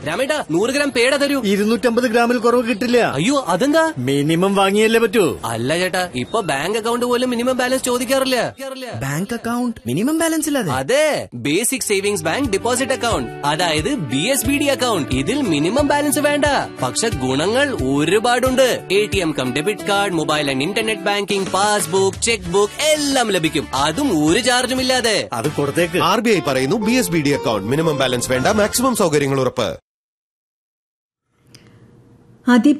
രാമേട്ടാ നൂറ് ഗ്രാം പേട തരൂ ഇരുന്നൂറ്റമ്പത് ഗ്രാമിൽ കുറവ് കിട്ടില്ല അയ്യോ അതെന്താ മിനിമം വാങ്ങിയല്ലേ പറ്റൂ അല്ല ചേട്ടാ ഇപ്പൊ ബാങ്ക് അക്കൗണ്ട് പോലും മിനിമം ബാലൻസ് ചോദിക്കാറില്ല ബാങ്ക് അക്കൗണ്ട് മിനിമം ബാലൻസ് ഇല്ലാതെ അതെ basic savings bank deposit account അതായത് B S B D account ഇതിൽ മിനിമം ബാലൻസ് വേണ്ട പക്ഷെ ഗുണങ്ങൾ ഒരുപാടുണ്ട് A T M cum debit card mobile and internet banking passbook cheque book എല്ലാം ലഭിക്കും അതും ഒരു ചാർജും ഇല്ലാതെ അത് കൊടുത്തേക്ക് ആർ ബി ഐ പറയുന്നു B S B D account minimum balance വേണ്ട മാക്സിമം സൗകര്യങ്ങൾ ഉറപ്പ് അതി